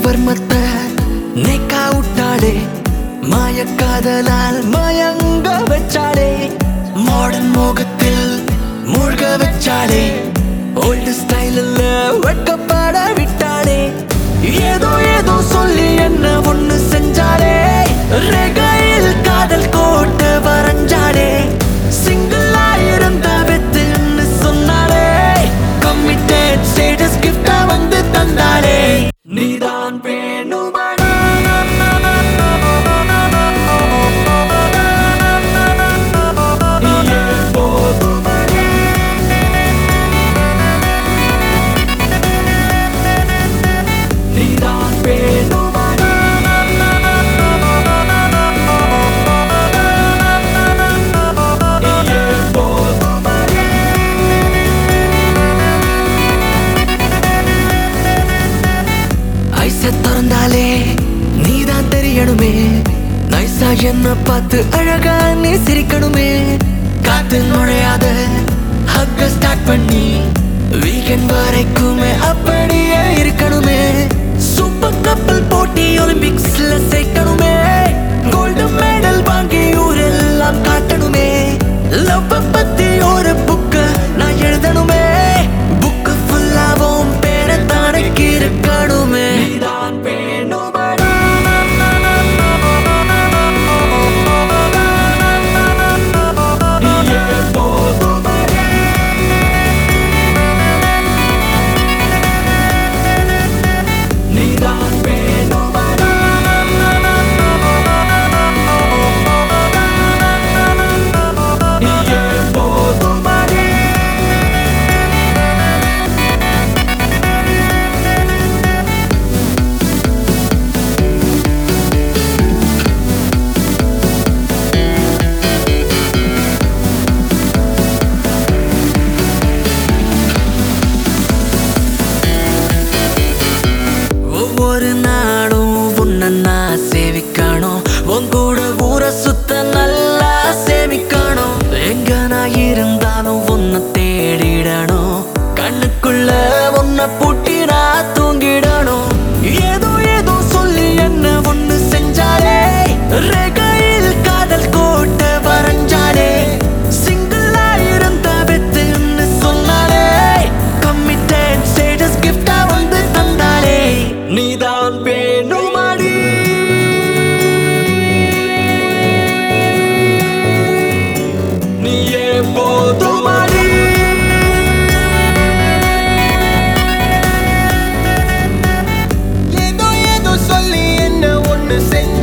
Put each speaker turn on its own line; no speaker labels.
பர்மத்தை நேக்கா விட்டாளே மாயக்காதலால் மயங்க வச்சாளே மாடர்ன் மோகத்தில் மூழ்க வச்சாளே ஓல்டு ஸ்டைலில் வெட்கப்பட விட்டாளே ஏதோ ஏதோ சொல்லி என்ன ஒண்ணு செஞ்சாளே ரெகையில் காதல் கோட்டு வரைஞ்சாளே சிங்கிளா இருந்த வெத்துன்னு சொன்னாளே கம்மிட்டட் ஸ்டேட்டஸ் கிஃப்டா வந்து தந்தாளே நீதான் வேணுமடா நீயே போதுமடா நீதான் வேணுமடா நீயே போதுமடா ஐச திறந்தாலே நீதான் தெரியணுமே நைசா என்ன பார்த்து அழகா நீ சிரிக்கணுமே காத்து நுழையாத ஹக்க ஸ்டார்ட் பண்ணி வீக்கெண்ட் வரைக்குமே அப்படியே இருக்கணுமே சூப்பர் கப்பல் போட்டி ஒலிம்பிக்ஸ்ல சேர்க்கணுமே கோல்டு மெடல் வாங்கி ஊரெல்லாம் காட்டணுமே லவ் பத்தி ஒரு புக்கு நான் எழுதணுமே புக்கு ஃபுல்லாவும் பேரை தானக்கு இருக்கணுமே நீதான் வேணுமடா நீயே போதுமடா நீதான் வேணுமடா நீயே போதுமடா ஒவ்வொரு நாளும் உன்னை நான் சேவிக்கணும் உன் கூட ஊரை சுத்த நல்லா சேமிக்கணும் எங்க நான் இருந்தாலும் உன்னை தேடிடணும் கண்ணுக்குள்ள உன்னை பூட்டி நான் தூங்கிடணும் ஏதோ ஏதோ சொல்லி என்ன ஒண்ணு செஞ்சாலே ரெகையில் காதல் கோட்டை வரைஞ்சாலே சிங்கிளா இருந்த வெத்துன்னு சொன்னாலே கம்மிட்டட் ஸ்டேட்டஸ் கிஃப்டா வந்து தந்தாளே நீதான் வேணுமாடி நீயே போதுமாடி
ஏதோ ஏதோ சொல்லி என்ன ஒண்ணு செஞ்ச